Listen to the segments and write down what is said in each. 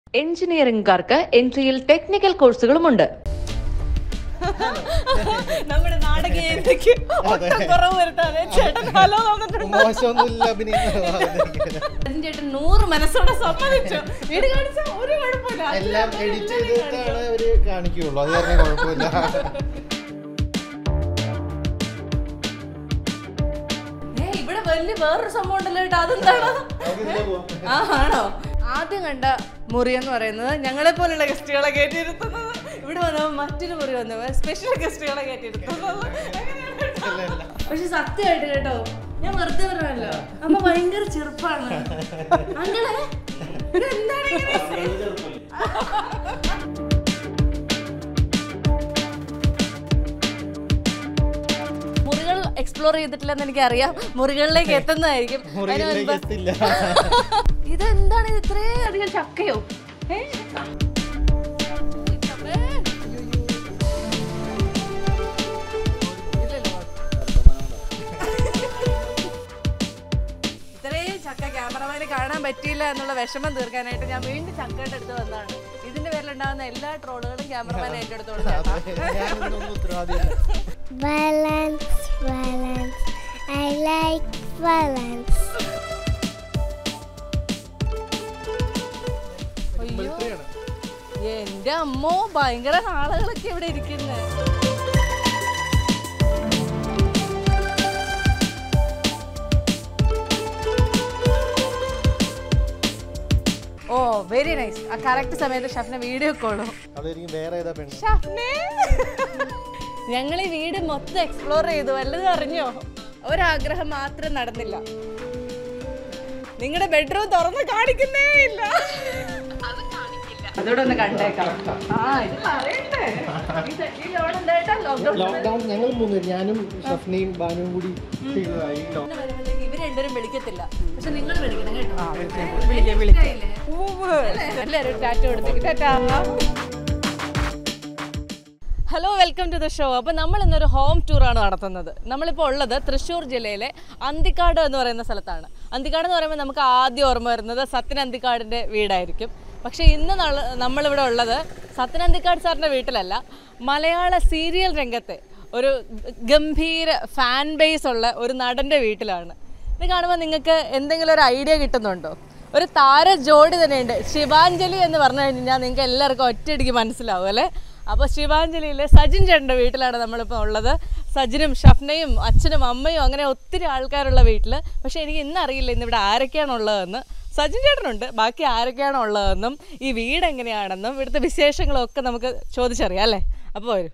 എഞ്ചിനീയറിംഗുകാർക്ക് എൻട്രിയിൽ ടെക്നിക്കൽ കോഴ്സുകളുമുണ്ട് നമ്മുടെ നാടകീയതയ്ക്ക് ഒട്ടും കുറവ് വരുത്താതെ ചേട്ടൻ ഹലോ തന്നിട്ടുണ്ട് മോശമൊന്നുമില്ല അഭിനയം അതിന് ചേട്ടൻ നൂറ് മനസ്സോടെ സമ്മതിച്ചു വീട് കാണിച്ച ഒരു കുഴപ്പമില്ല എല്ലാം എഡിറ്റ് ചെയ്തിട്ടാണ് അവര് കാണിക്കുള്ളൂ അത് കാരണം കുഴപ്പമില്ല ഏ, ഇവിടെ വലിയ വേറൊരു സംഭവം ഉണ്ടല്ലോ കേട്ടോ അതെന്താണ് ആ ആണോ ആദ്യം കണ്ട മുറി എന്ന് പറയുന്നത് ഞങ്ങളെ പോലുള്ള ഗസ്റ്റുകളെ കയറ്റിയിരുത്തുന്നത് ഇവിടെ വന്നപ്പോൾ മറ്റൊരു മുറി വന്നപ്പോൾ സ്പെഷ്യൽ ഗസ്റ്റുകളെ കയറ്റിയിരുത്തുന്നത് അങ്ങനെയാണ് കേട്ടോ. പക്ഷെ സത്യമായിട്ട് കേട്ടോ ഞാൻ വെറുതെ പറഞ്ഞല്ലോ അമ്മ ഭയങ്കര ചെറുപ്പാണ് അങ്ങളെ ഇതെന്താണ് ഇങ്ങനെ? മുറികൾ എക്സ്പ്ലോർ ചെയ്തിട്ടില്ലെന്ന് എനിക്കറിയാം മുറികളിലേക്ക് എത്തുന്നതായിരിക്കും അതിന് മുറിയിലേക്ക് മുൻപ് എത്തില്ല ഇതെന്താണ് ഇത് ഇത്രയും അധികം ചക്കയോ ഏ? ചമ്മേ. ഇല്ലല്ലോ. ഇത്രയും ചക്ക ക്യാമറമാന് കാണാൻ പറ്റിയില്ല എന്നുള്ള വിഷമം തീർക്കാനായിട്ട് ഞാൻ വീണ്ടും ചക്കയുടെ അടുത്ത് വന്നതാണ് ഇതിന്റെ പേരിലുണ്ടാകുന്ന എല്ലാ ട്രോളുകളും ക്യാമറമാൻ ഏറ്റെടുത്തോളൂ ചേട്ടാ ഞാനൊന്നും ഉത്തരവാദിയില്ല Balance, balance. I like balance. അയ്യോ എന്റെ അമ്മോ ഭയങ്കര ആളുകളൊക്കെ ഇവിടെ ഇരിക്കുന്നത് ഓ വെരി നൈസ് ആ കറക്റ്റ് സമയത്ത് ഷഫ്നെ വീഡിയോ കോളും അതായിരിക്കും വേറെ ഏതാ പെണ്ണ് ഷഫ്നെ ഞങ്ങൾ ഈ വീട് മൊത്തം എക്സ്പ്ലോർ ചെയ്തു വല്ലതും അറിഞ്ഞോ ഒരാഗ്രഹം മാത്രം നടന്നില്ല നിങ്ങളുടെ ബെഡ്റൂം തുറന്ന് കാണിക്കുന്നേ ഇല്ല അതോടെ ഒന്ന് കണ്ടേക്കാം ആ ഇത് പറയണ്ടേ ഈ ത- ഈ ലോൺ എന്തായിട്ടാ ലോക്ക്ഡൌൺ ലോക്ക്ഡൌൺ ഞങ്ങൾ മൂന്ന് പേര്, ഞാനും ഷഫ്നയും ബാനുവും കൂടി ചെയ്തതായി വരുമ്പോഴത്തേക്ക് ഇവര് രണ്ടുപേരും വിളിക്കത്തില്ല പക്ഷെ നിങ്ങൾ വിളിക്കണം കേട്ടോ വിളിക്കാം വിളിക്കാം എല്ലാവരും ടാറ്റ കൊടുത്തേക്ക് tata hello welcome to the show അപ്പോൾ നമ്മൾ ഇന്നൊരു ഹോം ടൂറാണ് നടത്തുന്നത് നമ്മളിപ്പോൾ ഉള്ളത് തൃശ്ശൂർ ജില്ലയിലെ അന്തിക്കാട് എന്ന് പറയുന്ന സ്ഥലത്താണ് അന്തിക്കാട് എന്ന് പറയുമ്പോൾ നമുക്ക് ആദ്യം ഓർമ്മ വരുന്നത് സത്യൻ അന്തിക്കാടിൻ്റെ വീടായിരിക്കും പക്ഷേ ഇന്ന് നള- നമ്മളിവിടെ ഉള്ളത് സത്യൻ അന്തിക്കാട് സാറിൻ്റെ വീട്ടിലല്ല മലയാള സീരിയൽ രംഗത്തെ ഒരു ഗംഭീര ഫാൻ ബേസ് ഉള്ള ഒരു നടൻ്റെ വീട്ടിലാണ് ഇത് കാണുമ്പോൾ നിങ്ങൾക്ക് എന്തെങ്കിലും ഒരു ഐഡിയ കിട്ടുന്നുണ്ടോ ഒരു താര ജോഡി തന്നെയുണ്ട് ശിവാഞ്ജലി എന്ന് പറഞ്ഞു കഴിഞ്ഞാൽ നിങ്ങൾക്ക് എല്ലാവർക്കും ഒറ്റയടിക്ക് മനസ്സിലാവും അല്ലേ അപ്പോൾ ശിവാഞ്ജലിയിലെ സജിൻ ചേട്ടൻ്റെ വീട്ടിലാണ് നമ്മളിപ്പോൾ ഉള്ളത് സജിനും ഷഫ്നയും അച്ഛനും അമ്മയും അങ്ങനെ ഒത്തിരി ആൾക്കാരുള്ള വീട്ടിൽ പക്ഷേ എനിക്ക് ഇന്ന് അറിയില്ല ഇന്നിവിടെ ആരൊക്കെയാണ് ഉള്ളതെന്ന് സജിൻ ചേട്ടനുണ്ട് ബാക്കി ആരൊക്കെയാണ് ഉള്ളതെന്നും ഈ വീട് എങ്ങനെയാണെന്നും ഇവിടുത്തെ വിശേഷങ്ങളും ഒക്കെ നമുക്ക് ചോദിച്ചറിയാം അല്ലേ അപ്പോൾ വരും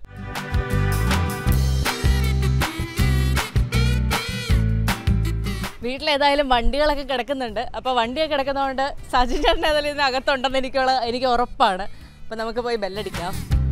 വീട്ടിലേതായാലും വണ്ടികളൊക്കെ കിടക്കുന്നുണ്ട് അപ്പോൾ വണ്ടിയൊക്കെ കിടക്കുന്നതുകൊണ്ട് സജിൻ ചേട്ടൻ ഏതായാലും ഇതിന് അകത്തുണ്ടെന്ന് എനിക്കുള്ള എനിക്ക് ഉറപ്പാണ് അപ്പോൾ നമുക്ക് പോയി ബെല്ലടിക്കാം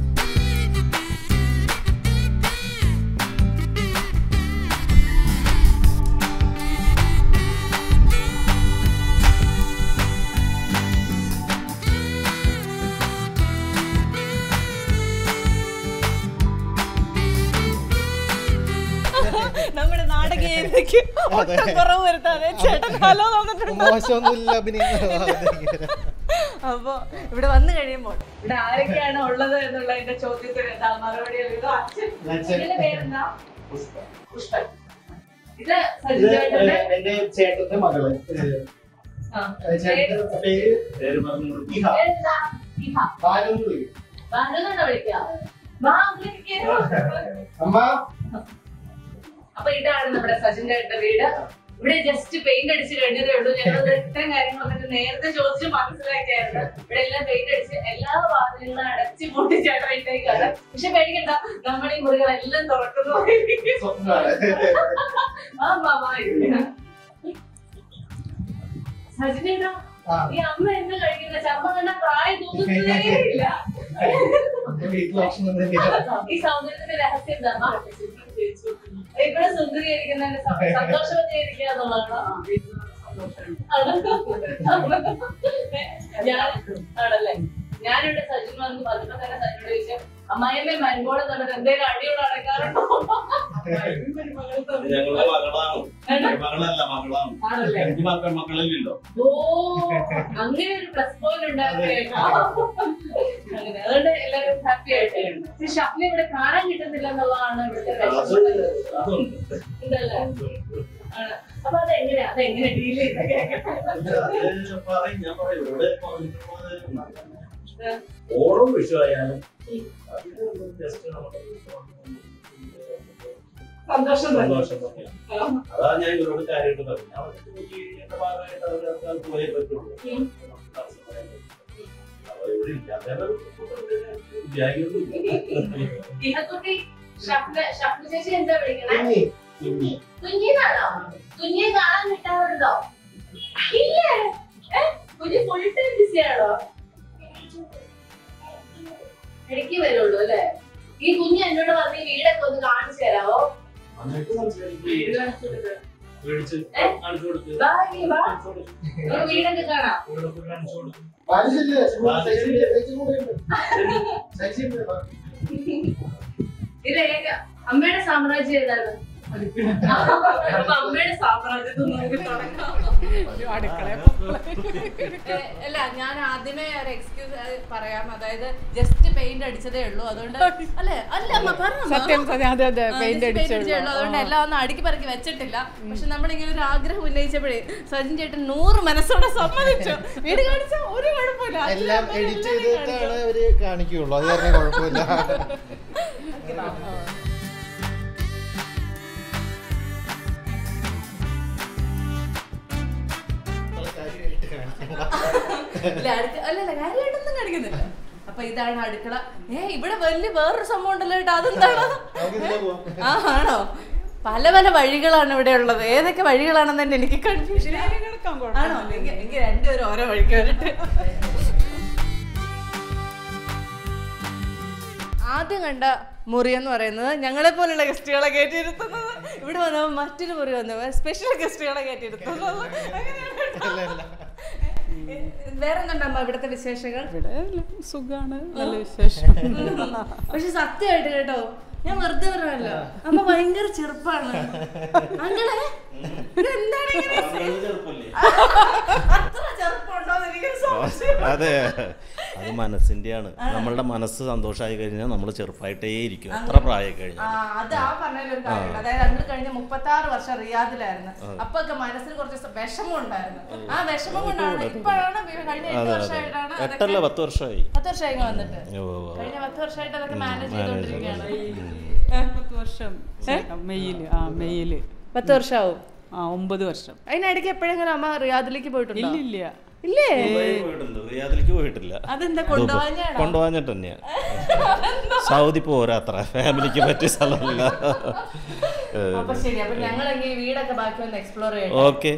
നമ്മുടെ നാടകീയതയ്ക്ക് ഒട്ടും കുറവ് വരുത്താതെ ചേട്ടൻ ഹലോ തന്നിട്ടുണ്ട് മോശമൊന്നുമില്ല അഭിനയം അപ്പൊ ഇവിടെ വന്നു കഴിയുമ്പോൾ ഇവിടെ ആരൊക്കെയാണ് ഉള്ളത് എന്നുള്ളതിന്റെ ചോദ്യത്തിന് എന്താ മറുപടി നൽകുക? അച്ഛൻ അച്ഛന്റെ പേരെന്താ പുഷ്പൻ ഇത് സജിൻ ചേട്ടന്റെ എന്റെ ചേട്ടന്റെ മകള് ആ, ചേട്ടന്റെ പേര് ഇഹ. പേരെന്താ? ഇഹ. ബാലു എന്ന് വിളിക്കും. ബാലു എന്നാണോ വിളിക്കുക? വാ, അങ്ങോട്ടേക്ക് കേറൂ. അമ്മ അപ്പൊ ഇതാണ് നമ്മുടെ സജിൻ ചേട്ടന്റെ വീട് ഇവിടെ ജസ്റ്റ് പെയിന്റ് അടിച്ച് കഴിഞ്ഞതേ ഉള്ളൂ ഞങ്ങൾ ഇത്രയും കാര്യങ്ങളൊക്കെ നേരത്തെ ചോദിച്ച് മനസ്സിലാക്കിയായിരുന്നു ഇവിടെ എല്ലാം പെയിന്റ് അടിച്ച് എല്ലാ വാതിലുകളും അടച്ച് പൂട്ടി ചേട്ടൻ ഇട്ടേക്കാണ് പക്ഷെ പേടിക്കണ്ട നമ്മൾ ഈ മുറികളെല്ലാം തുറക്കുന്നു സ്വപ്നമാണ്. ആ മാമാ സജിനേട്ടാ ആ. ഈ അമ്മ എന്താ കഴിക്കുന്ന ചമ്മ കണ്ട പ്രായം തോന്നുന്നതേ ഇല്ല എന്റെ വീട്ടിൽ ഭക്ഷണം തന്നെയാ. ഈ സൗന്ദര്യത്തിന്റെ രഹസ്യം എന്താ ഇവിടെ സുന്ദരീകരിക്കുന്നതിന്റെ സ- സന്തോഷവതിയായിരിക്കുക എന്നുള്ളതാണ് ഞാൻ ആണല്ലേ ഞാനിവിടെ സജിൻ വന്ന് പറഞ്ഞപ്പോ തന്നെ സജിനോട് ചോദിച്ചു അമ്മായിയമ്മ മരുമോള് തന്നിട്ട് എന്തെങ്കിലും അടിയോട് അടക്കാറുണ്ടോ ഞങ്ങളുടെ മകളാണ് മകളല്ല മകളാണ് ആണല്ലേ എനിക്ക് മക്കൾ മക്കളില്ലല്ലോ ഓ അങ്ങനെ ഒരു പ്ലസ് പോയിന്റ് ഉണ്ടാക്കുകയായിരുന്നു അങ്ങനെ അതുകൊണ്ട് എല്ലാവരും ഹാപ്പി ആയിട്ട് പക്ഷെ ഷഫ്നെ ഇവിടെ കാണാൻ കിട്ടുന്നില്ല എന്നുള്ളതാണ് ഇവിടുത്തെ അത് വിഷമം. അതുണ്ട് ഉണ്ടല്ലേ? ആണ്. അപ്പൊ അതെങ്ങനെയാ അതെങ്ങനെ ഡീൽ ചെയ്തൊക്കെ അത് പറയും ഞാൻ പറയും ഇവിടെ പറഞ്ഞിട്ടുള്ളത് ഓണം വിഷു ആയാലും അതിന് ജസ്റ്റ് നമുക്ക് സന്തോഷം തന്നെ. സന്തോഷം തന്നെയാണ് അതാ ഞാൻ ഇവരോട് കാര്യമായിട്ട് പറഞ്ഞു ഞാൻ അവർക്ക് ജോലിയുടെ ഭാഗമായിട്ട് അവർക്ക് അത് പോയേ പറ്റുള്ളൂ ഉം. അപ്പൊ ഇവിടെ ഇല്ലാത്തവരെ വിചാരിക്കുന്നില്ല ഇഹക്കുട്ടി ഷഫ്ന ഷഫ്ന ചേച്ചി എന്താ വിളിക്കണേ കുഞ്ഞി. ഇനി കുഞ്ഞിനാണോ കുഞ്ഞിയെ കാണാൻ കിട്ടാറുണ്ടോ ഇല്ലേ ഏ? കുഞ്ഞ് ഫുൾ ടൈം ബിസി ആണോ ഇടയ്ക്ക് വരുള്ളൂ അല്ലേ ഈ കുഞ്ഞ് എന്നോട് പറഞ്ഞ് ഈ വീടൊക്കെ ഒന്ന് കാണിച്ചു തരാമോ വന്നിട്ട് സംസാരിക്കും വീട് കാണിച്ചു കൊടുക്ക്. മേടിച്ച് ഏ? കാണിച്ചു കൊടുത്ത് വാ, ഇങ്ങ് വാ. നമുക്ക് വീടൊക്കെ കാണാം വീടൊക്കെ കാണിച്ചു കൊടുത്ത് ബാലിശല്ലേ? ശശി- ശശി കൂടെ ഉണ്ട്. ശശി ഉണ്ട്. ഇത് ഏക അമ്മയുടെ സാമ്രാജ്യം ഏതാണ് അപ്പൊ അമ്മയുടെ സാമ്രാജ്യത്തിൽ നിന്ന് നമുക്ക് തുടങ്ങാം ഏ, അല്ല ഞാൻ ആദ്യമേ ഒരു എക്സ്ക്യൂസ് പറയാം അതായത് ജസ്റ്റ് പെയിന്റ് അടിച്ചതേ ഉള്ളൂ അതുകൊണ്ട് അല്ലേ അല്ല അമ്മ പറഞ്ഞു സത്യം സത്യം അതെ അതെ പെയിന്റ് അടിച്ചുള്ളൂ അടിച്ചുള്ളൂ അതുകൊണ്ട് എല്ലാം ഒന്നും അടുക്കി പറക്കി വെച്ചിട്ടില്ല പക്ഷെ നമ്മളിങ്ങനെ ഒരു ആഗ്രഹം ഉന്നയിച്ചപ്പോഴേ സജിൻ ചേട്ടൻ നൂറ് മനസ്സോടെ സമ്മതിച്ചു വീട് കാണിച്ചാൽ ഒരു കുഴപ്പമില്ല അച്ഛനും എല്ലാം അമ്മയും എഡിറ്റ് എല്ലാവരെയും ചെയ്തിട്ടാണ് അവര് കാണിക്കുള്ളൂ അത് കാരണം കുഴപ്പമില്ല ഇല്ല, അടുക്ക- അല്ലല്ല കാര്യമായിട്ടൊന്നും കാണിക്കുന്നില്ല അപ്പൊ ഇതാണ് അടുക്കള ഏ ഇവിടെ വലിയ വേറൊരു സംഭവം ഉണ്ടല്ലോ കേട്ടോ അതെന്താണ് നമുക്ക് ഇതിലെ പോവാം. ആ ആണോ പല പല വഴികളാണ് ഇവിടെ ഉള്ളത് ഏതൊക്കെ വഴികളാണെന്ന് തന്നെ എനിക്ക് കൺഫ്യൂഷൻ ആണോ എങ്കിൽ എങ്കിൽ രണ്ടുപേരും ഓരോ വഴിക്ക് വരട്ടെ ആദ്യം കണ്ട മുറി എന്ന് പറയുന്നത് ഞങ്ങളെ പോലുള്ള ഗസ്റ്റുകളെ കയറ്റിയിരുത്തുന്നത് ഇവിടെ വന്ന മറ്റൊരു മുറി വന്നു സ്പെഷ്യൽ ഗസ്റ്റുകളെ കയറ്റിയിരുത്തുന്നത് അങ്ങനെയാണ് കേട്ടോ. ഏ, വേറെ എന്തുണ്ടമ്മ ഇവിടുത്തെ വിശേഷങ്ങൾ ഇവിടെ എല്ലാം സുഖാണ് നല്ല വിശേഷം പക്ഷെ സത്യമായിട്ട് കേട്ടോ ഞാൻ വെറുതെ പറഞ്ഞല്ലോ അമ്മ ഭയങ്കര ചെറുപ്പാണ് അങ്ങനെ ഇതെന്താണ് ഇങ്ങനെ ചെറുപ്പല്ലേ അത്ര ചെറുപ്പമുണ്ടോ എന്ന് എനിക്കൊരു സംശയം അതെ അത് മനസ്സിന്റെയാണ് നമ്മളുടെ മനസ്സ് സന്തോഷമായി കഴിഞ്ഞാൽ നമ്മൾ ചെറുപ്പമായിട്ടേ ഇരിക്കും എത്ര പ്രായം ആ കഴിഞ്ഞാൽ അത് ആ പറഞ്ഞൊരു കാര്യമുണ്ട് അതായത് അന്ന് കഴിഞ്ഞ മുപ്പത്തി ആറ് വർഷം റിയാദിലായിരുന്നു അപ്പൊ ഒക്കെ മനസ്സിന് കുറച്ച് സ- വിഷമം ഉണ്ടായിരുന്നു ആ വിഷമം കൊണ്ടാണ് ഇപ്പോഴാണ് വി- കഴിഞ്ഞ എട്ട് അതെ അതെ വർഷമായിട്ടാണ് എട്ടല്ല അതൊക്കെ പത്ത് വർഷമായി പത്ത് വർഷമായി ഇങ്ങ് വന്നിട്ട് ഓ, ഓ, ഓ. കഴിഞ്ഞ പത്ത് വർഷമായിട്ട് അതൊക്കെ മാനേജ് manage ചെയ്തോണ്ടിരിക്കുകയാണ് പത്ത് വർഷം മെയ്യില് ആ മെയ്യില് പത്ത് വർഷമാവും ആ ഒമ്പത് വർഷം അതിനിടയ്ക്ക് എപ്പോഴെങ്കിലും അമ്മ റിയാദിലേക്ക് പോയിട്ടുണ്ടോ ഇല്ലില്ല ഇല്ലേ ദുബായി പോയിട്ടുണ്ട് റിയാദിലേക്ക് പോയിട്ടില്ല അതെന്താ ദുബായ്. കൊണ്ടുപോകാനാണോ കൊണ്ടുപോകാഞ്ഞിട്ട് തന്നെയാ സൗദി പോരാത്ര ഫാമിലിക്ക് പറ്റിയ സ്ഥലമല്ല അപ്പൊ ശരി അപ്പൊ ഞങ്ങൾ ഈ വീടൊക്കെ ബാക്കി ഒന്ന് എക്സ്പ്ലോർ ചെയ്യണം ഓക്കെ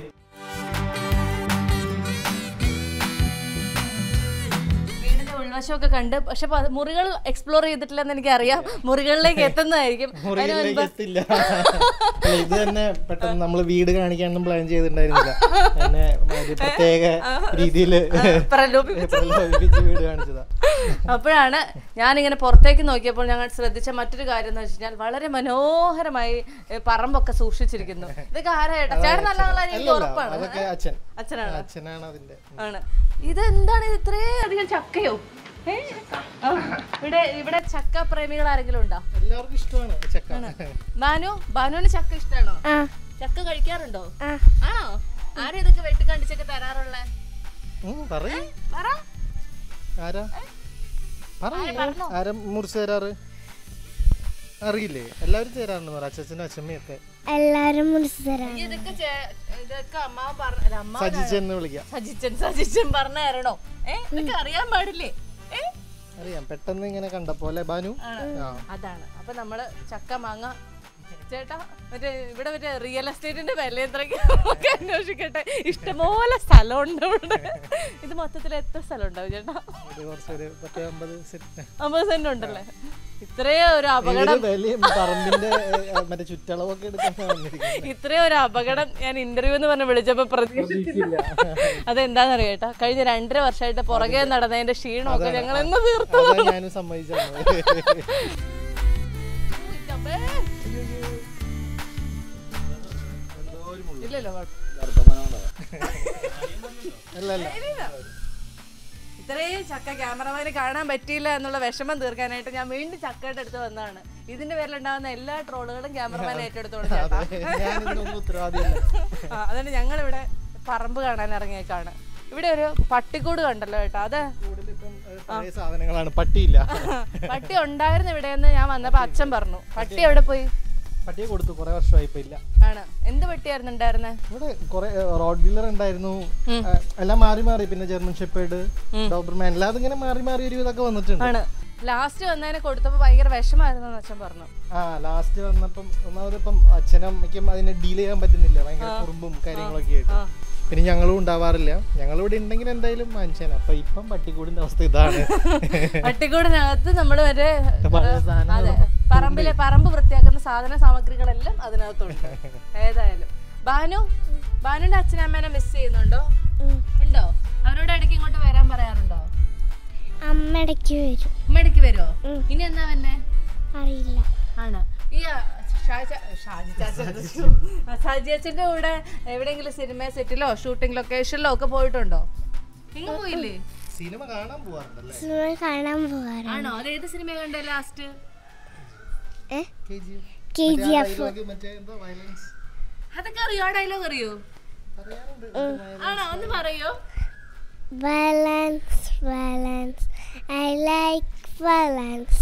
വീടിന്റെ ഉൾവശമൊക്കെ കണ്ട് പക്ഷെ പ- മുറികൾ എക്സ്പ്ലോർ ചെയ്തിട്ടില്ലെന്ന് എനിക്കറിയാം മുറികളിലേക്ക് എത്തുന്നതായിരിക്കും അതിന് മുറികളിലേക്ക് മുൻപ് എത്തില്ല അല്ല, ഇത് തന്നെ പെട്ടെന്ന് നമ്മള് വീട് കാണിക്കാനൊന്നും പ്ലാൻ ചെയ്തിട്ടുണ്ടായിരുന്നില്ല എന്നെ ഒരു പ്രത്യേക രീതിയില് പ്രലോഭിപ്പിച്ചു. പ്രലോഭിപ്പിച്ച് വീട് കാണിച്ചതാ അപ്പോഴാണ് ഞാനിങ്ങനെ പുറത്തേക്ക് നോക്കിയപ്പോൾ ഞങ്ങൾ ശ്രദ്ധിച്ച മറ്റൊരു കാര്യം എന്ന് വെച്ച് കഴിഞ്ഞാൽ വളരെ മനോഹരമായി ഏ, പറമ്പൊക്കെ സൂക്ഷിച്ചിരിക്കുന്നു ഇതൊക്കെ ആരാ ചേട്ടാ ചേട്ടൻ നല്ല ആളാണ് എനിക്ക് അല്ലല്ല ഉറപ്പാണ് അതൊക്കെ അച്ഛൻ അച്ഛനാണ് അച്ഛനാണ് അതിന്റെ ആണ് ഇതെന്താണ് ഇത് ഇത്രയും അധികം ചക്കയോ ഏ? ആ, ഇവിടെ ഇവിടെ ചക്ക പ്രേമികൾ ആരെങ്കിലും ഉണ്ടോ എല്ലാവർക്കും ഇഷ്ടമാണ് ചക്ക ബാനു ബാനുവിന് ചക്ക ഇഷ്ടമാണോ ആ ചക്ക കഴിക്കാറുണ്ടോ ആ ആണോ ആരും ഇതൊക്കെ വെട്ടിക്കണ്ടിച്ചൊക്കെ തരാറുള്ള ഉം, പറയ് പറ ആരാ പറയ് ആരാ മുറിച്ച് തരാറ് അറിയില്ലേ എല്ലാവരും തരാറുണ്ട് പറ അച്ഛനും അച്ഛമ്മയും ഒക്കെ എല്ലാരും മുറിച്ചു തരാം ഇതൊക്കെ ചേ- ഇതൊക്കെ അമ്മ പറഞ്ഞ അമ്മ സജിച്ചെന്ന് വിളിക്കാം സജിച്ചൻ സജിച്ചൻ പറഞ്ഞു തരണോ ഏ ഇതൊക്കെ അറിയാൻ പാടില്ലേ ഏ അറിയാം പെട്ടെന്ന് ഇങ്ങനെ കണ്ടപ്പോലെ ബാനു ആ അതാണ് അപ്പൊ നമ്മള് ചക്ക മാങ്ങ ചേട്ടാ മറ്റേ ഇവിടെ മറ്റേ റിയൽ എസ്റ്റേറ്റിന്റെ വില എത്രയ്ക്ക് നമുക്ക് അന്വേഷിക്കട്ടെ ഇഷ്ടംപോലെ സ്ഥലമുണ്ട് ഇവിടെ ഇത് മൊത്തത്തിൽ എത്ര സ്ഥലം ഉണ്ടാവും ചേട്ടാ ഇത് കുറച്ചൊരു പത്ത് അമ്പത് സെറ്റ് അമ്പത് സെന്റ് ഉണ്ടല്ലേ ഇത്രയും ഒരു അപകടം ഏത് വിലയും പറമ്പിന്റെ ഏ, മറ്റേ ചുറ്റളവൊക്കെ എടുക്കാൻ വന്നിരിക്കുന്നത് ഇത്രയും ഒരു അപകടം ഞാൻ ഇന്റർവ്യൂ എന്ന് പറഞ്ഞ് വിളിച്ചപ്പോ പ്രതീക്ഷിച്ചില്ല അതെന്താണെന്നറിയോ ചേട്ടാ കഴിഞ്ഞ രണ്ടര വർഷമായിട്ട് പുറകെ നടന്നതിന്റെ ക്ഷീണമൊക്കെ ഞങ്ങൾ എന്ന് തീർത്തു അതാ ഞാനും സമ്മതിച്ചത് ഇല്ലല്ലോ കുഴപ്പം അല്ല അല്ല ഇത്രയും ചക്ക ക്യാമറമാന് കാണാൻ പറ്റിയില്ല എന്നുള്ള വിഷമം തീർക്കാനായിട്ട് ഞാൻ വീണ്ടും ചക്കയുടെ അടുത്ത് വന്നതാണ് ഇതിന്റെ പേരിലുണ്ടാകുന്ന എല്ലാ ട്രോളുകളും ക്യാമറമാൻ ഏറ്റെടുത്തോളും ചേട്ടാ ഞാൻ ഇതിനൊന്നും ഉത്തരവാദിയല്ല ആ, അതുകൊണ്ട് ഞങ്ങളിവിടെ പറമ്പ് കാണാൻ ഇറങ്ങിയേക്കാണ് ഇവിടെ ഒരു പട്ടിക്കൂട് കണ്ടല്ലോ കേട്ടോ അത് കൂടുതലിപ്പം ഏഹ്, പഴയ സാധനങ്ങളാണ് പട്ടിയില്ല പട്ടി ഉണ്ടായിരുന്നു ഇവിടെയെന്ന് ഞാൻ വന്നപ്പോ അച്ഛൻ പറഞ്ഞു പട്ടി എവിടെ പോയി പട്ടിയെ കൊടുത്തു കുറെ വർഷമായി ഇപ്പൊ ഇല്ല ആണ് എന്ത് പട്ടിയായിരുന്നു ഉണ്ടായിരുന്നെ ഇവിടെ കുറെ റോഡ് വീലർ ഉണ്ടായിരുന്നു ഏഹ്, എല്ലാം മാറി മാറി പിന്നെ ജർമ്മൻ ഷെപ്പേർഡ് ഡോബർമാൻ എല്ലാം ഇങ്ങനെ മാറി മാറി ഒരു ഇതൊക്കെ വന്നിട്ടുണ്ട് ആണ് ലാസ്റ്റ് വന്നതിനെ കൊടുത്തപ്പോ ഭയങ്കര വിഷമായിരുന്നു എന്ന് അച്ഛൻ പറഞ്ഞു ആ ലാസ്റ്റ് വന്നപ്പം ഒന്നാമത് ഇപ്പം അച്ഛനും അമ്മയ്ക്കും അതിനെ ഡീൽ ചെയ്യാൻ പറ്റുന്നില്ല ഭയങ്കര കുറുമ്പും കാര്യങ്ങളൊക്കെ ആയിട്ട് പിന്നെ ഞങ്ങളും ഉണ്ടാവാറില്ല ഞങ്ങളിവിടെ ഉണ്ടെങ്കിൽ എന്തായാലും വാങ്ങിച്ചാണ് അപ്പൊ ഇപ്പം പട്ടിക്കൂടിന്റെ അവസ്ഥ ഇതാണ് പട്ടിക്കൂടിനകത്ത് നമ്മൾ മറ്റേ പഴയ അതെ സാധനങ്ങളും പറമ്പിലെ പറമ്പ് വൃത്തിയാക്കുന്ന സാധന സാമഗ്രികളെല്ലാം അതിനകത്തുണ്ട് ഏതായാലും ബാനു ബാനുന്റെ അച്ഛനമ്മേനെ മിസ് ചെയ്യുന്നുണ്ടോ ഉണ്ടോ അവരോട് ഇടയ്ക്ക് ഇങ്ങോട്ട് വരാൻ പറയാറുണ്ടോ അമ്മ ഇടയ്ക്ക് വരും ഉമ്മ വരുമോ ഇനി എന്നാ വന്നെ അറിയില്ല ആണ് ഈ ആ, ഷാജ- ഷാജി ചാച്ചൻ ആ, ഷാജി അച്ഛന്റെ കൂടെ എവിടെയെങ്കിലും സിനിമ സെറ്റിലോ ഷൂട്ടിംഗ് ലൊക്കേഷനിലോ ഒക്കെ പോയിട്ടുണ്ടോ എങ്ങും പോയില്ലേ സിനിമ കാണാൻ പോവാറുണ്ടല്ലേ സിനിമ കാണാൻ പോകാറുണ്ട് ആണോ അത് ഏത് സിനിമ കണ്ടേ last A K G K G F മറ്റേ എന്താ വയലൻസ് അതൊക്കെ അറിയോ ആ ഡയലോഗ് അറിയോ ആണോ ഒന്ന് പറയോ balance balance I like balance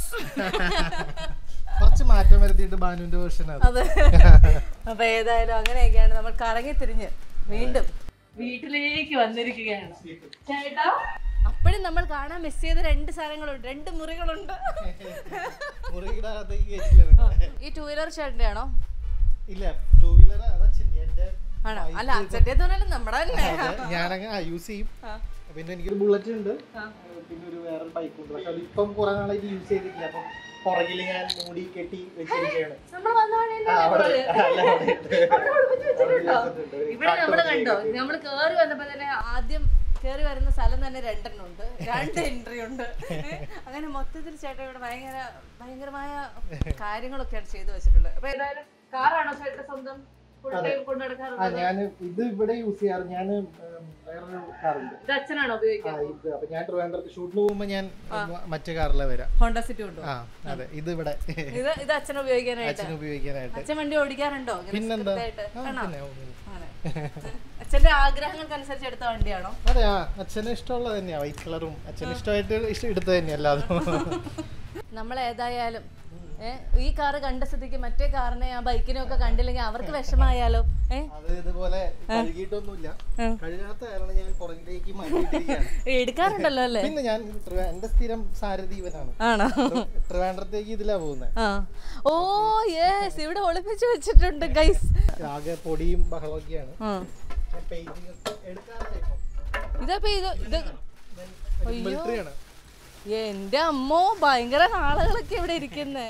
കുറച്ച് മാറ്റം വരുത്തിയിട്ട് ബാനുവിന്റെ വേർഷൻ അത് അതെ അപ്പൊ ഏതായാലും അങ്ങനെയൊക്കെയാണ് നമ്മൾ കറങ്ങി തിരിഞ്ഞ് വീണ്ടും വീട്ടിലേക്ക് വന്നിരിക്കുകയാണ് ചേട്ടാ അപ്പോഴും നമ്മൾ കാണാൻ മിസ് ചെയ്ത രണ്ട് സാധനങ്ങളുണ്ട് രണ്ട് മുറികളുണ്ട് മുറിയുടെ അകത്തേക്ക് കയറ്റില്ല നിങ്ങളെ. ഈ ടൂ വീലർ ചേട്ടൻ്റെ ആണോ ഇല്ല ടൂ വീലർ അതച്ഛൻ്റെ എന്റെ ആണോ അല്ല അച്ഛൻ്റെ പറഞ്ഞാലും നമ്മുടെ തന്നെ ഞാനങ്ങനെ യൂസ് ചെയ്യും പിന്നെ എനിക്കൊരു ബുള്ളറ്റ് ഉണ്ട് പിന്നെ ഒരു വേറെ ബൈക്ക് ഉണ്ട് പക്ഷെ അത് ഇപ്പം കുറെ നാളായിട്ട് യൂസ് ചെയ്തിട്ടില്ല അപ്പം പുറകിൽ ഞാൻ മൂടി കെട്ടി വെച്ചിരിക്കുകയാണ് നമ്മൾ വന്ന വഴിയല്ലേ ആ, അവിടെ നമ്മള്? അല്ല, അവിടെ ഉണ്ട്. അവിടെ ഒളിപ്പിച്ച് വെച്ചിട്ടുണ്ടോ? അവിടെ വെച്ചിട്ടുണ്ട്. ഒരു ഇവിടെ നമ്മൾ കാട്ടുപന്നിയെ കണ്ടോ കെട്ടി. നമ്മൾ കേറി വന്നപ്പോ തന്നെ ആദ്യം കേറി വരുന്ന സ്ഥലം തന്നെ രണ്ടെണ്ണം ഉണ്ട് രണ്ട് എൻട്രി ഉണ്ട് ഏ? അങ്ങനെ മൊത്തത്തിൽ ചേട്ടൻ ഇവിടെ ഭയങ്കര ഭയങ്കരമായ കാര്യങ്ങളൊക്കെയാണ് ചെയ്തു വെച്ചിട്ടുള്ളത് അപ്പൊ ഏതായാലും കാറാണോ ചേട്ടൻ സ്വന്തം ഫുൾ ടൈം കൊണ്ടു ആ നടക്കാറുള്ളത് ഞാൻ ഇത് ഇവിടെ യൂസ് ചെയ്യാറ് ഞാൻ വേറൊരു കാറുണ്ട് ഇത് അച്ഛനാണോ ആ ഉപയോഗിക്കുന്നത് ഇത് അപ്പൊ ഞാൻ ട്രിവാൻഡ്രത്ത് ഷൂട്ടിന് പോകുമ്പോ ഞാൻ മറ്റേ കാറിലാണ് വരാം ഹോണ്ട സിറ്റി ഉണ്ടോ ആ അതെ ഇത് ഇവിടെ ഇത് ഇത് അച്ഛൻ ഉപയോഗിക്കാനായിട്ട് അച്ഛന് ഉപയോഗിക്കാനായിട്ട് അച്ഛൻ വണ്ടി ഓടിക്കാറുണ്ടോ ഇങ്ങനെ പിന്നെന്താ കൃത്യമായിട്ട്? ആ, ആണോ? പിന്നെ, ഉം. ആണ്. അച്ഛന്റെ ആഗ്രഹങ്ങൾക്കനുസരിച്ച് എടുത്ത വണ്ടിയാണോ അതെ ആ അച്ഛന് ഇഷ്ടമുള്ളത് തന്നെയാ വൈറ്റ് കളറും അച്ഛന് ഇഷ്ടമായിട്ട് ഇഷ്ടം എടുത്തത് തന്നെയാ അല്ലാതെ നമ്മൾ ഏതായാലും ഏ, ഈ കാറ് കണ്ട സ്ഥിതിക്ക് മറ്റേ കാറിനെ ആ ബൈക്കിനെ ഒക്കെ കണ്ടില്ലെങ്കിൽ അവർക്ക് വിഷമായാലോ ഏ അത് ഇതുപോലെ കഴുകിയിട്ടൊന്നുമില്ല കഴുകാത്ത കാരണം ഞാൻ പുറകിലേക്ക് മാറ്റിയിട്ടിരിക്കുകയാണ് എടുക്കാറുണ്ടല്ലോ അല്ലേ പിന്നെ ഞാൻ ട്രിവാ- എന്റെ സ്ഥിരം സാരഥി ഇവനാണ് ആണോ ട്രിവാൻഡ്രത്തേക്ക് ഇതിലാ പോകുന്നത് ആ ഓ യെസ് ഇവിടെ ഒളിപ്പിച്ച് വെച്ചിട്ടുണ്ട് ഗൈസ് ആകെ പൊടിയും ബഹളമൊക്കെയാണ് ഞാൻ painting ഒക്കെ എടുക്കാറില്ല ഇപ്പം. ഇതപ്പോ ഇത് ഇത് ഒരു military ആണ് എന്റെ അമ്മോ ഭയങ്കര ആളുകളൊക്കെ ഇവിടെ ഇരിക്കുന്നേ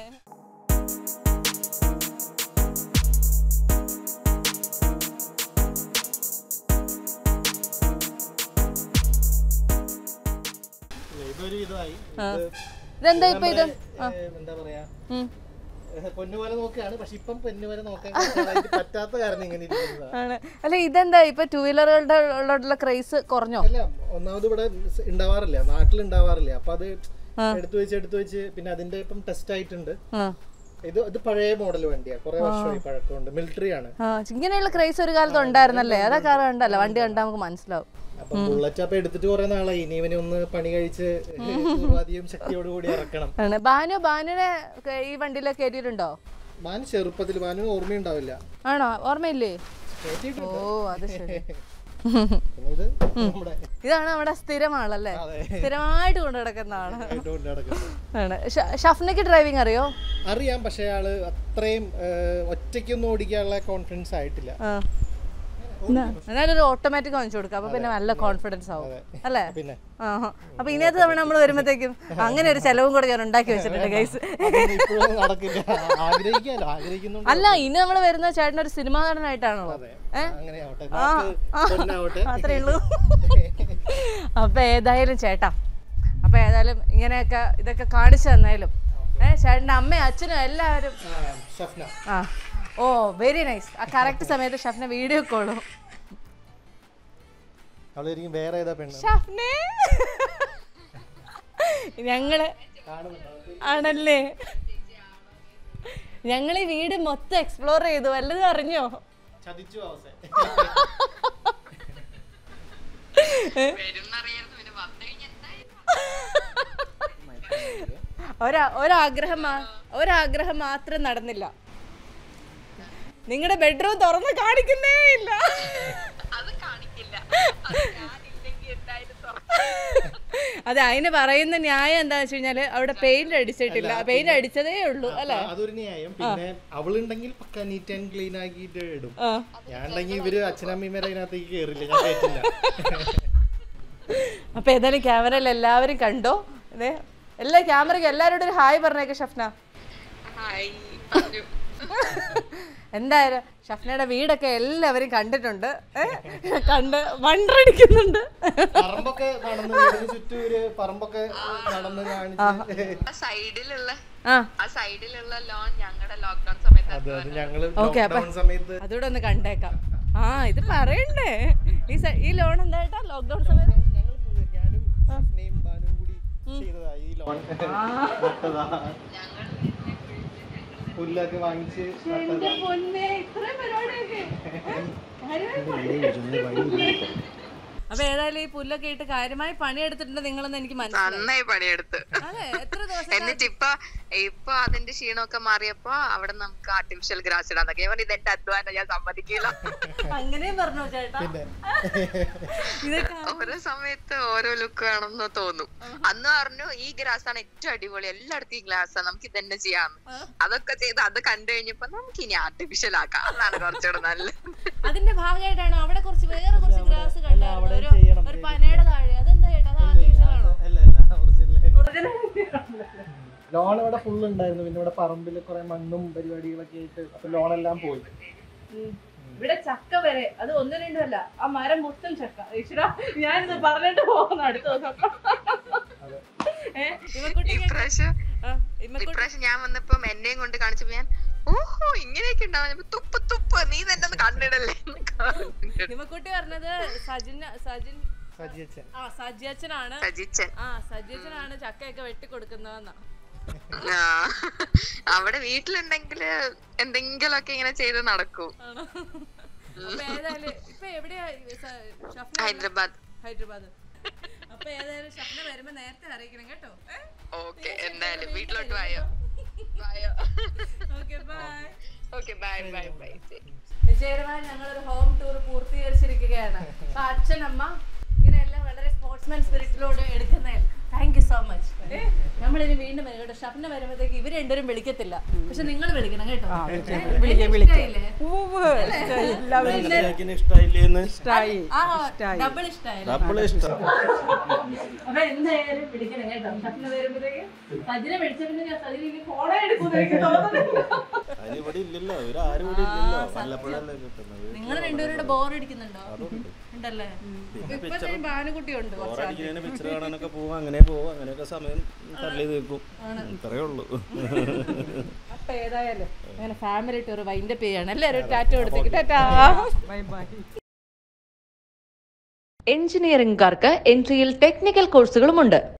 ഇല്ല, ഇതൊരു ഇതായി ഇത് ഇതെന്താ ഇപ്പൊ ഇത് നമ്മള്, ഏ, എന്താ പറയാ ഉം. ഏ, പൊന്നു പോലെ നോക്കുകയാണ് പക്ഷെ ഇപ്പം പൊന്നു പോലെ നോക്കാൻ കുറച്ചായിട്ട് പറ്റാത്ത കാരണം ഇങ്ങനെ ഇരിക്കുന്നതാ ആണ് അല്ല ഇതെന്താ ഇപ്പൊ ടൂ വീലറുകളുടെ ഉള്ള ക്രൈസ് കുറഞ്ഞോ അല്ല ഒന്നാമത് ഇവിടെ ഉണ്ടാവാറില്ല നാട്ടിൽ ഉണ്ടാവാറില്ല അപ്പൊ അത് എടുത്തു വെച്ച് എടുത്തു വെച്ച് പിന്നെ അതിന്റെ ഇപ്പം ടെസ്റ്റ് ആയിട്ടുണ്ട് ആ ഇത് ഇത് പഴയ മോഡൽ വണ്ടിയാ കുറെ വർഷമായി പഴക്കമുണ്ട് മിലിറ്ററി ആണ് ആ ഇങ്ങനെയുള്ള ക്രൈസ് ഒരു കാലത്ത് ഉണ്ടായിരുന്നല്ലേ അതാ കാറ് കണ്ടല്ലോ വണ്ടി കണ്ടാൽ നമുക്ക് മനസ്സിലാവും അപ്പൊ ബുള്ളറ്റ് അപ്പൊ എടുത്തിട്ട് കുറെ നാളായി ഇനി ഇവനെ ഒന്ന് പണി കഴിച്ച് പൂർവാധികം ശക്തിയോട് കൂടി ഇറക്കണം ആണ് ബാനു ബാനുനെ ക- ഈ വണ്ടിയിലൊക്കെ കയറ്റിയിട്ടുണ്ടോ മാനു ചെറുപ്പത്തിൽ മാനു ഓർമ്മയുണ്ടാവില്ല ആണോ ഓർമ്മയില്ലേ കയറ്റിയിട്ടുണ്ട് ഓ അത് ശരി പിന്നെ ഇത് നമ്മുടെ ഇതാണ് നമ്മുടെ സ്ഥിരം ആളല്ലേ അതെ. സ്ഥിരമായിട്ട് കൊണ്ടു നടക്കുന്ന ആള് ആയിട്ട് കൊണ്ട് നടക്കുന്നത് ആണ് ഷ- ഷഫ്നയ്ക്ക് ഡ്രൈവിംഗ് അറിയോ അറിയാം പക്ഷെ ആള് അത്രയും ഏഹ്, ഒറ്റയ്ക്കൊന്നും ഓടിക്കാനുള്ള കോൺഫിഡൻസ് ആയിട്ടില്ല ആ എന്നാലും ഒരു ഓട്ടോമാറ്റിക് വാങ്ങിച്ചു കൊടുക്കാം അപ്പൊ പിന്നെ നല്ല കോൺഫിഡൻസ് ആവും അല്ലേ പിന്നെ ആഹാ. അപ്പൊ ഇനിയത്തെ തവണ നമ്മൾ വരുമ്പോഴത്തേക്കും അങ്ങനെ ഒരു ചെലവും കൂടെ ഞാൻ ഉണ്ടാക്കി വെച്ചിട്ടുണ്ട് ഗൈസ് അതൊന്നും ഇപ്പോഴും നടക്കില്ല ആഗ്രഹിക്കാലോ ആഗ്രഹിക്കുന്നുണ്ട് അല്ല ഇനി നമ്മൾ വരുന്ന ചേട്ടൻ ഒരു സിനിമാ നടനായിട്ടാണല്ലോ അതെ ഏ? അങ്ങനെ ആവട്ടെ ആ, ആ. പൊന്നാവട്ടെ അത്രേ ഉള്ളൂ അപ്പൊ ഏതായാലും ചേട്ടാ അപ്പൊ ഏതായാലും ഇങ്ങനെയൊക്കെ ഇതൊക്കെ കാണിച്ചു തന്നാലും ഏഹ് ചേട്ടൻ്റെ അമ്മയും അച്ഛനും എല്ലാവരും ഷഫ്ന ആ ഓ വെരി നൈസ് ആ കറക്റ്റ് സമയത്ത് ഷഫ്ന വീഡിയോ കോളും അവളായിരിക്കും വേറെ ഏതാ പെണ്ണ് ഷഫ്നെ ഞങ്ങള് ആണല്ലേ ഞങ്ങൾ ഈ വീട് മൊത്തം എക്സ്പ്ലോർ ചെയ്തു വല്ലതും അറിഞ്ഞോ ചതിച്ചു അവസാനം ഒരാ ഒരാഗ്രഹം മാ- ഒരാഗ്രഹം മാത്രം നടന്നില്ല നിങ്ങളുടെ ബെഡ്റൂം തുറന്ന് കാണിക്കുന്നേ ഇല്ല അതെ അതിന് പറയുന്ന ന്യായം എന്താന്ന് വെച്ച് കഴിഞ്ഞാല് അവിടെ പെയിന്റ് അടിച്ചിട്ടില്ല പെയിന്റ് അടിച്ചതേ ഉള്ളൂ അല്ലെ അതൊരു ന്യായം പിന്നെ അവളുണ്ടെങ്കിൽ പക്ക നീറ്റ് ആൻഡ് ക്ലീൻ ആക്കിയിട്ട് ഇടും ആ. ഞാൻ ഉണ്ടെങ്കിൽ ഇവര് അച്ഛനമ്മമാരെ അതിനകത്തേക്ക് കേറില്ല ഞാൻ കയറ്റില്ല അപ്പൊ ഏതായാലും ക്യാമറയിൽ എല്ലാവരും കണ്ടോ അതെ എല്ലാ ക്യാമറയ്ക്ക് എല്ലാവരോടും ഒരു ഹായ് പറഞ്ഞേക്ക് ഷഫ്ന എന്തായാലും ഷഫ്നയുടെ വീടൊക്കെ എല്ലാവരും കണ്ടിട്ടുണ്ട് ഏ? കണ്ട് വണ്ടടിക്കുന്നുണ്ട് പറമ്പൊക്കെ നടന്ന് വീടിന് ചുറ്റും ഒരു പറമ്പൊക്കെ നടന്ന് കാണിച്ച് സൈഡിലുള്ള ആ ആ സൈഡിലുള്ള ലോൺ ഞങ്ങളുടെ ലോക്ക്ഡൌൺ സമയത്ത് അത് അത് ഞങ്ങള് Okay, അപ്പൊ- ലോക്ക്ഡൌൺ സമയത്ത് അതുകൂടെ ഒന്ന് കണ്ടേക്കാം ആ ഇത് പറയണ്ടേ ഈ സ- ഈ ലോൺ എന്തായിട്ടാ ലോക്ക്ഡൌൺ സമയത്ത് ഞങ്ങൾ മൂന്ന് ഞാനും സ്വപ്നയും ബാനും കൂടി ചെയ്തതാ ഈ ലോൺ നട്ടതാ പുല്ലൊക്കെ വാങ്ങിച്ച് നട്ടതാ. അപ്പൊ ഏതായാലും ഈ പുല്ലൊക്കെ ഇട്ട് കാര്യമായി പണിയെടുത്തിട്ടുണ്ട് നിങ്ങളെന്ന് എനിക്ക് മനസ്സിലായി നന്നായി പണിയെടുത്ത് അതെ എത്ര ദിവസം എന്നിട്ട് ഇപ്പൊ ഇപ്പൊ അതിന്റെ ക്ഷീണമൊക്കെ മാറിയപ്പോ അവിടെ നമുക്ക് ആർട്ടിഫിഷ്യൽ ഗ്രാസ് ഇടാൻ തുടങ്ങി ഞാൻ പറഞ്ഞു, ഇതെന്റെ അധ്വാനം ഞാൻ സമ്മതിക്കില്ല അങ്ങനെയും പറഞ്ഞോ ചേട്ടാ പിന്നെ ഇതൊക്കെ ഓരോ സമയത്ത് ഓരോ ലുക്ക് വേണമെന്ന് തോന്നും അന്ന് പറഞ്ഞു ഈ ഗ്രാസ് ആണ് ഏറ്റവും അടിപൊളി എല്ലായിടത്തും ഈ ഗ്ലാസ് ആണ് നമുക്ക് ഇതന്നെ ചെയ്യാന്ന് അതൊക്കെ ചെയ്ത് അത് കണ്ടു കഴിഞ്ഞപ്പോ നമുക്ക് ഇനി ആർട്ടിഫിഷ്യൽ ആക്കാം അതാണ് കുറച്ചുകൂടെ നല്ലത് അതിന്റെ ഭാഗമായിട്ടാണോ അവിടെ കുറച്ച് വേറെ കുറച്ച് ഗ്രാസ് കണ്ടായിരുന്നു അവിടെ ഒരു ചെയ്യണം, ഒരു പനയുടെ താഴെ അതെന്താ ചേട്ടാ അത് ആർട്ടിഫിഷ്യൽ ആണോ അല്ല അല്ല ഒറിജിനൽ ലോൺ ഇവിടെ ഫുൾ ഉണ്ടായിരുന്നു പിന്നെ ഇവിടെ പറമ്പിൽ കുറെ മണ്ണും പരിപാടികളൊക്കെ ആയിട്ട് അപ്പൊ ലോൺ എല്ലാം പോയി ഇവിടെ ചക്ക വരെ അത് ഒന്ന് രണ്ടും അല്ല ആ മരം മൊത്തം ചക്ക ഈശ്വര ഞാനിത് പറഞ്ഞിട്ട് പോകുന്നു അടുത്ത ദിവസം ഏ, ഇവക്കുട്ടി ഇപ്രാവശ്യം ആ, ഇവക്കുട്ടി ഇപ്രാവശ്യം ഞാൻ വന്നപ്പം എന്നെയും കൊണ്ട് കാണിച്ചപ്പോ ഞാൻ ഓഹോ ഇങ്ങനെയൊക്കെ ഉണ്ടാവും തുപ്പ് തുപ്പ് നീ തന്നെ ഒന്ന് കണ്ടിടല്ലേ എന്നൊക്കെ പറഞ്ഞിട്ട്. ഇവക്കുട്ടി പറഞ്ഞത് സജിൻ സജിൻ സജിയച്ചൻ ആ സജിയച്ചനാണ് സജിച്ചൻ ആ സജിയച്ചനാണ് ചക്കയൊക്കെ വെട്ടി കൊടുക്കുന്നതെന്നാ ആ അവിടെ വീട്ടിലുണ്ടെങ്കില് എന്തെങ്കിലുമൊക്കെ ഇങ്ങനെ ചെയ്ത് നടക്കും ആണോ അപ്പൊ ഏതായാലും ഇപ്പൊ എവിടെയാ ഈ സ- ഷഫ്ന ഹൈദരാബാദ് ഹൈദരാബാദ് അപ്പൊ ഏതായാലും ഷഫ്ന വരുമ്പോ നേരത്തെ അറിയിക്കണം കേട്ടോ ഓക്കെ എന്തായാലും വീട്ടിലോട്ട് വായോ വായോ okay bye okay bye bye bye വിജയകരമായി ഞങ്ങളൊരു ഹോം ടൂർ പൂർത്തീകരിച്ചിരിക്കുകയാണ് അപ്പൊ അച്ഛനമ്മ ഇങ്ങനെയെല്ലാം വളരെ സ്പോർട്സ്മാൻ സ്പിരിറ്റിലൂടെ എടുക്കുന്നതിൽ താങ്ക് യു സോ മച്ച് നമ്മളിനി വീണ്ടും വരും കേട്ടോ ഷഫ്ന വരുമ്പോഴത്തേക്ക് ഇവർ രണ്ടുപേരും വിളിക്കത്തില്ല പക്ഷെ നിങ്ങൾ വിളിക്കണം കേട്ടോ വിളിക്കാം, വിളിക്കാം. ഇഷ്ടായില്ലേ? ഉവ്വ് ഇഷ്ടായി. എല്ലാവരും മനസ്സിലാക്കിന് ഇഷ്ടമായില്ലേന്ന് ഇഷ്ടായി ആ ഡബിൾ ഇഷ്ടമായില്ലേ ഡബിൾ ഇഷ്ടം അപ്പൊ എന്തായാലും പിടിക്കണം കേട്ടോ ഷഫ്ന വരുമ്പോഴത്തേക്ക് സജിനെ വിളിച്ച പിന്നെ ഞാൻ സജിനെ ഫോണേ എടുക്കുന്നു എനിക്ക് തോന്നുന്നില്ല അതിനിവിടെ ഇല്ലല്ലോ ഇവരാരും ഇവിടെ ഇല്ലല്ലോ വല്ലപ്പോഴല്ലേ കിട്ടുന്നത് നിങ്ങൾ രണ്ടുപേരുടെ ബോർ അടിക്കുന്നുണ്ടോ ഉണ്ടല്ലേ ഇപ്പൊ ഭാനുകുട്ടി ഉണ്ട് കുറച്ച് ബോറടിക്കുന്നതിന് പിക്ചർ കാണാനൊക്കെ പോവും അങ്ങനെ പോവും അങ്ങനെയൊക്കെ സമയം തള്ളി തീർക്കും ഇത്രയേ ഉള്ളൂ അപ്പൊ ഏതായാലും അങ്ങനെ ഫാമിലി ടൂർ വൈൻഡപ്പ് ചെയ്യാണ് എല്ലാവരും ടാറ്റ കൊടുത്തേക്ക് ടാറ്റാ ബൈ ബൈ എഞ്ചിനീയറിംഗുകാർക്ക് എൻട്രിയിൽ ടെക്നിക്കൽ കോഴ്സുകളുമുണ്ട്